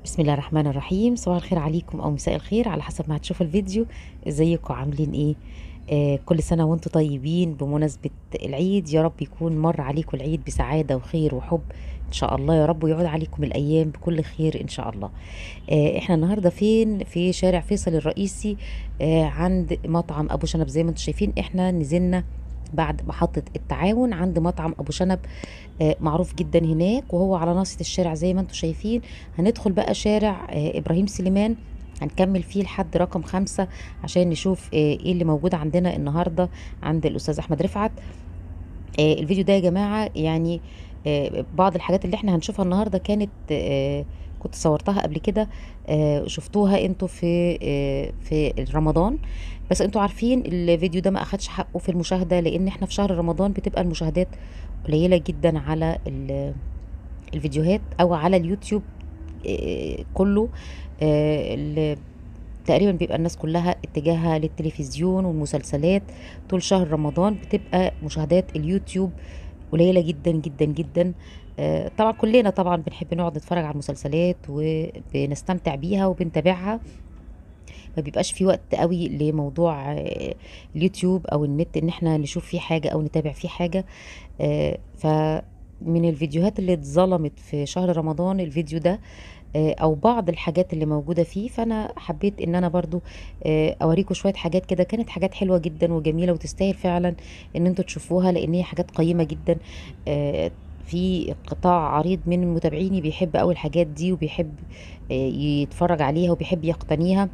بسم الله الرحمن الرحيم صباح الخير عليكم او مساء الخير على حسب ما هتشوفوا الفيديو ازيكم عاملين ايه آه كل سنة وانتم طيبين بمناسبة العيد يا رب يكون مر عليكم العيد بسعادة وخير وحب ان شاء الله يا رب ويعود عليكم الايام بكل خير ان شاء الله آه احنا النهاردة فين في شارع فيصل الرئيسي آه عند مطعم ابو شنب زي ما انتم شايفين احنا نزلنا بعد محطة التعاون عند مطعم أبو شنب آه، معروف جدا هناك وهو على ناصية الشارع زي ما انتم شايفين هندخل بقى شارع آه، إبراهيم سليمان هنكمل فيه لحد رقم خمسة عشان نشوف آه، ايه اللي موجود عندنا النهاردة عند الأستاذ أحمد رفعت آه، الفيديو ده يا جماعة يعني آه، بعض الحاجات اللي احنا هنشوفها النهاردة كانت آه، كنت صورتها قبل كده آه، شفتوها انتوا في آه، في رمضان بس انتوا عارفين الفيديو ده ما اخدش حقه في المشاهدة لان احنا في شهر رمضان بتبقى المشاهدات قليلة جدا على ال- الفيديوهات او على اليوتيوب آه، كله آه، ال- تقريبا بيبقى الناس كلها اتجاهها للتلفزيون والمسلسلات طول شهر رمضان بتبقى مشاهدات اليوتيوب قليلة جدا جدا جدا آه، طبعا كلنا طبعا بنحب نقعد نتفرج على المسلسلات وبنستمتع بيها وبنتابعها ما بيبقاش في وقت قوي لموضوع آه، اليوتيوب او النت ان احنا نشوف فيه حاجة او نتابع فيه حاجة آه، فمن الفيديوهات اللي اتظلمت في شهر رمضان الفيديو ده آه، او بعض الحاجات اللي موجودة فيه فانا حبيت ان انا برضو آه، اوريكم شوية حاجات كده كانت حاجات حلوة جدا وجميلة وتستاهل فعلا ان انتوا تشوفوها لان هي حاجات قيمة جدا آه، في قطاع عريض من متابعيني بيحب قوي الحاجات دي وبيحب آه، يتفرج عليها وبيحب يقتنيها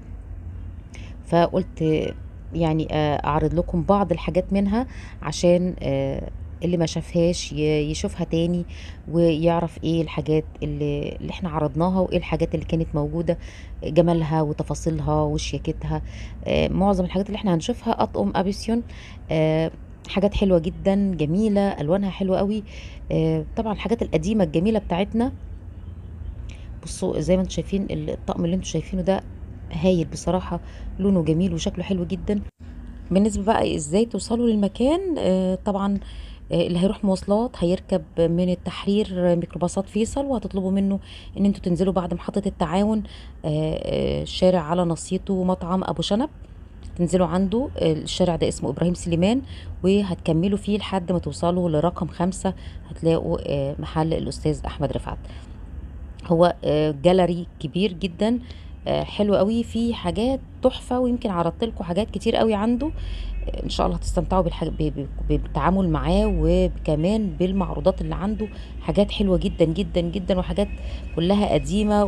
فقلت آه، يعني آه، اعرض لكم بعض الحاجات منها عشان آه، اللي ما شافهاش ي- يشوفها تاني ويعرف ايه الحاجات اللي, اللي احنا عرضناها وايه الحاجات اللي كانت موجودة جمالها وتفاصيلها وشياكتها آه، معظم الحاجات اللي احنا هنشوفها اطقم ابيسيون آه، حاجات حلوة جدا جميلة الوانها حلوة قوي آه، طبعا الحاجات القديمة الجميلة بتاعتنا بصوا زي ما انتم شايفين الطقم اللي انتم شايفينه ده هايل بصراحة لونه جميل وشكله حلو جدا بالنسبة بقى ازاي توصلوا للمكان آه، طبعا آه، اللي هيروح مواصلات هيركب من التحرير آه، ميكروباصات فيصل وهتطلبوا منه ان انتوا تنزلوا بعد محطة التعاون آه، آه، الشارع على نصيته مطعم ابو شنب تنزلوا عنده آه، الشارع ده اسمه ابراهيم سليمان وهتكملوا فيه لحد ما توصلوا لرقم خمسة هتلاقوا آه، محل الاستاذ احمد رفعت هو آه، جاليري كبير جدا آه، حلو قوي فيه حاجات تحفة ويمكن عرضت لكم حاجات كتير قوي عنده آه، ان شاء الله هتستمتعوا بالحاج... ب- ب- بالتعامل معاه وكمان بالمعروضات اللي عنده حاجات حلوة جدا جدا جدا وحاجات كلها قديمة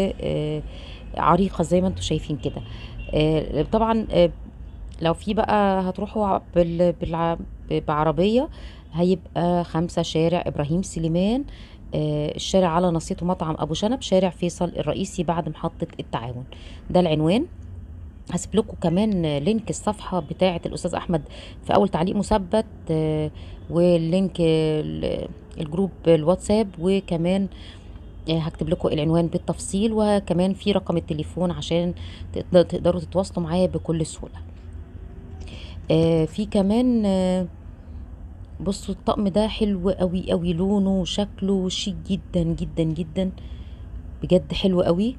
وعريقة زي ما انتم شايفين كده آه، طبعا آه، لو في بقى هتروحوا بال... بالع... بعربية هيبقى خمسة شارع إبراهيم سليمان آه، الشارع على نصيته مطعم أبو شنب شارع فيصل الرئيسي بعد محطة التعاون ده العنوان هسيب لكم كمان لينك الصفحة بتاعة الأستاذ أحمد في أول تعليق مثبت آه، واللينك ال- الجروب الواتساب وكمان آه، هكتب لكم العنوان بالتفصيل وكمان في رقم التليفون عشان تقدر- تقدروا تتواصلوا معايا بكل سهولة آه، في كمان آه، بصوا الطقم ده حلو قوي قوي لونه وشكله شيك جدا جدا جدا بجد حلو قوي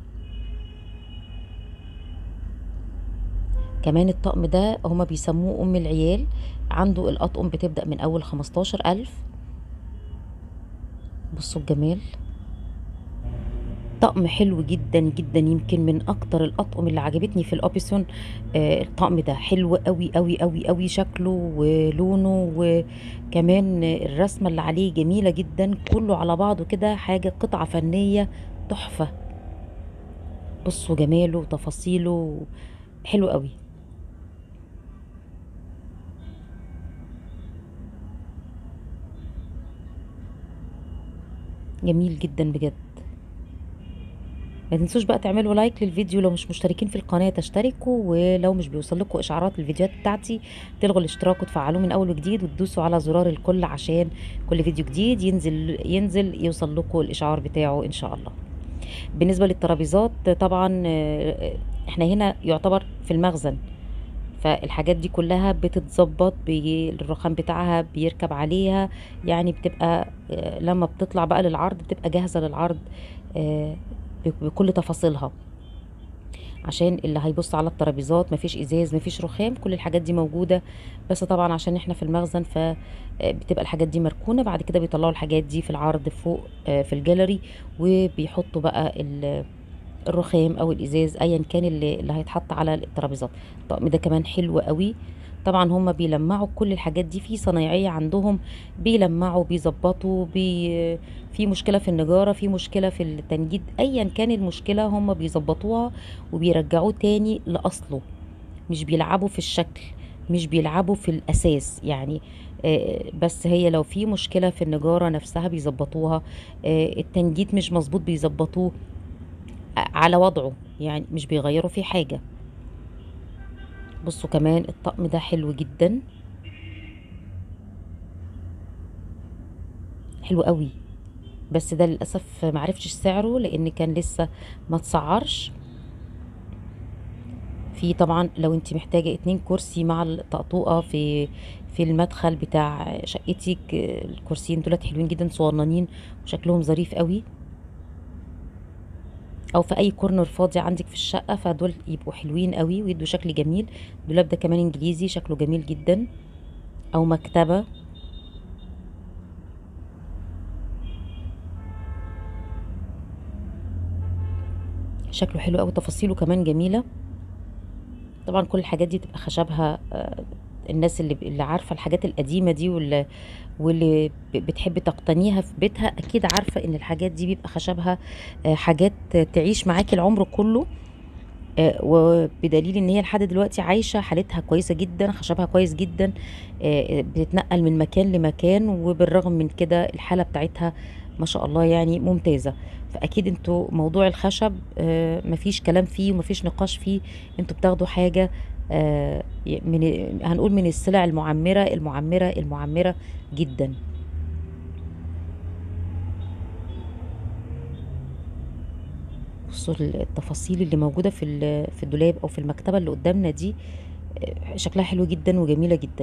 كمان الطقم ده هما بيسموه ام العيال عنده الاطقم بتبدأ من اول خمستاشر الف بصوا الجمال طقم حلو جدا جدا يمكن من اكتر الاطقم اللي عجبتني في الابيسون آه الطقم ده حلو قوي قوي قوي قوي شكله ولونه وكمان الرسمه اللي عليه جميله جدا كله على بعضه كده حاجه قطعه فنيه تحفه بصوا جماله وتفاصيله حلو قوي جميل جدا بجد ما تنسوش بقى تعملوا لايك للفيديو لو مش مشتركين في القناة تشتركوا ولو مش بيوصل لكم اشعارات الفيديوهات بتاعتي تلغوا الاشتراك وتفعلوه من اول وجديد وتدوسوا على زرار الكل عشان كل فيديو جديد ينزل ينزل يوصل لكم الاشعار بتاعه ان شاء الله بالنسبة للترابيزات طبعا آه، احنا هنا يعتبر في المخزن فالحاجات دي كلها بتتظبط بي- الرخام بتاعها بيركب عليها يعني بتبقى آه، لما بتطلع بقى للعرض بتبقى جاهزة للعرض آه، بكل تفاصيلها عشان اللي هيبص على الترابيزات مفيش ازاز مفيش رخام كل الحاجات دي موجوده بس طبعا عشان احنا في المخزن فبتبقى الحاجات دي مركونه بعد كده بيطلعوا الحاجات دي في العرض فوق آه، في الجاليري وبيحطوا بقى ال- الرخام او الازاز ايا كان اللي, اللي هيتحط على الترابيزات الطقم ده كمان حلو قوي طبعا هم بيلمعوا كل الحاجات دي في صنايعيه عندهم بيلمعوا بيظبطوا بي في مشكله في النجاره في مشكله في التنجيد ايا كان المشكله هم بيظبطوها وبيرجعوه تاني لاصله مش بيلعبوا في الشكل مش بيلعبوا في الاساس يعني آه، بس هي لو في مشكله في النجاره نفسها بيظبطوها آه، التنجيد مش مظبوط بيظبطوه على وضعه يعني مش بيغيروا فيه حاجة بصوا كمان الطقم ده حلو جدا حلو قوي بس ده للأسف معرفتش سعره لأن كان لسه ما تسعرش في طبعا لو انت محتاجة اتنين كرسي مع الطقطوقة في في المدخل بتاع شقتك الكرسيين دولت حلوين جدا صغننين وشكلهم ظريف قوي او في اي كورنر فاضي عندك في الشقه فدول يبقوا حلوين قوي ويدوا شكل جميل الدولاب ده كمان انجليزي شكله جميل جدا او مكتبه شكله حلو قوي تفاصيله كمان جميله طبعا كل الحاجات دي تبقى خشبها آه، الناس اللي اللي عارفه الحاجات القديمه دي واللي واللي ب- بتحب تقتنيها في بيتها اكيد عارفه ان الحاجات دي بيبقى خشبها آه، حاجات تعيش معاكي العمر كله آه، وبدليل ان هي لحد دلوقتي عايشه حالتها كويسه جدا خشبها كويس جدا آه، بتتنقل من مكان لمكان وبالرغم من كده الحاله بتاعتها ما شاء الله يعني ممتازه فاكيد انتوا موضوع الخشب آه، مفيش كلام فيه ومفيش نقاش فيه انتوا بتاخدوا حاجه آه، من هنقول من السلع المعمره المعمره المعمره جدا بصوا التفاصيل اللي موجوده في ال- في الدولاب او في المكتبه اللي قدامنا دي آه، شكلها حلو جدا وجميله جدا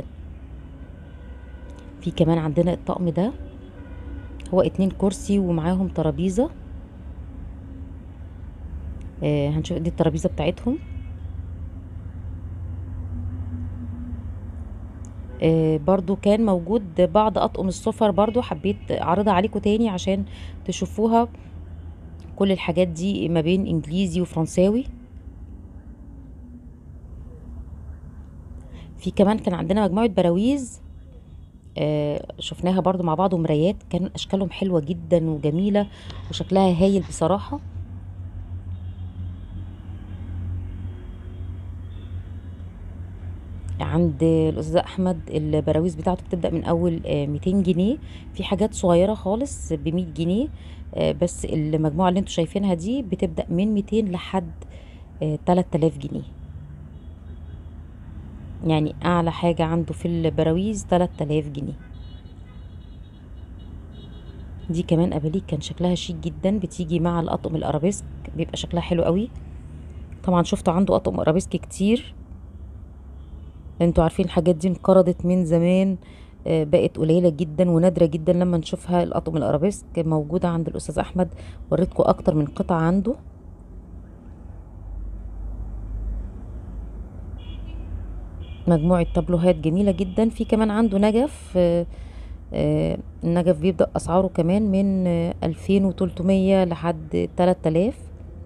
في كمان عندنا الطقم ده هو اتنين كرسي ومعاهم ترابيزه آه، هنشوف دي الترابيزه بتاعتهم آه، برضو كان موجود بعض اطقم السفر برضو حبيت اعرضها عليكم تاني عشان تشوفوها كل الحاجات دي ما بين انجليزي وفرنساوي في كمان كان عندنا مجموعة براويز آه، شفناها برضو مع بعض ومرايات كان اشكالهم حلوة جدا وجميلة وشكلها هايل بصراحة عند الاستاذ احمد البراويز بتاعته بتبدا من اول آه، 200 جنيه في حاجات صغيره خالص ب 100 جنيه آه، بس المجموعه اللي انتوا شايفينها دي بتبدا من 200 لحد آه، 3000 جنيه يعني اعلى حاجه عنده في البراويز 3000 جنيه دي كمان اباليك كان شكلها شيك جدا بتيجي مع الاطقم الارابيسك بيبقى شكلها حلو قوي طبعا شفتوا عنده اطقم ارابيسك كتير انتوا عارفين الحاجات دي انقرضت من زمان آه، بقت قليلة جدا ونادرة جدا لما نشوفها الأطقم الأرابيسك موجودة عند الأستاذ أحمد وريتكم أكتر من قطعة عنده مجموعة تابلوهات جميلة جدا في كمان عنده نجف آه، آه، النجف بيبدأ أسعاره كمان من ألفين وتلتمية لحد تلات آلاف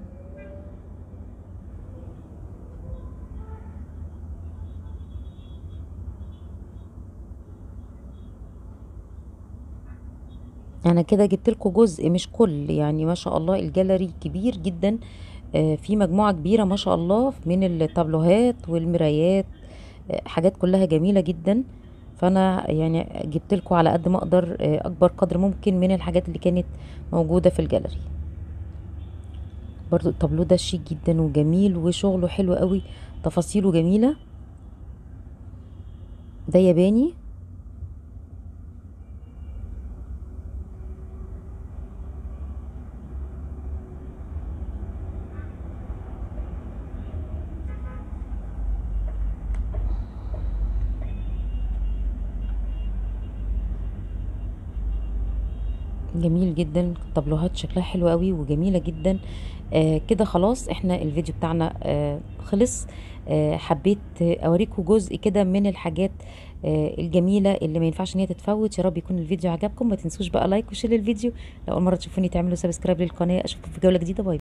انا كده جبت لكم جزء مش كل يعني ما شاء الله الجاليري كبير جدا آه، في مجموعة كبيرة ما شاء الله من التابلوهات والمرايات آه، حاجات كلها جميلة جدا فانا يعني جبت لكم على قد ما اقدر آه، اكبر قدر ممكن من الحاجات اللي كانت موجودة في الجاليري برضو التابلو ده شيك جدا وجميل وشغله حلو قوي تفاصيله جميلة ده ياباني جميل جدا طبلوهات شكلها حلو قوي وجميلة جدا آه كده خلاص احنا الفيديو بتاعنا آه خلص آه حبيت اوريكم جزء كده من الحاجات آه الجميلة اللي ما ينفعش ان هي تتفوت يا رب يكون الفيديو عجبكم ما تنسوش بقى لايك وشير الفيديو لو اول مرة تشوفوني تعملوا سبسكرايب للقناة اشوفكم في جولة جديدة باي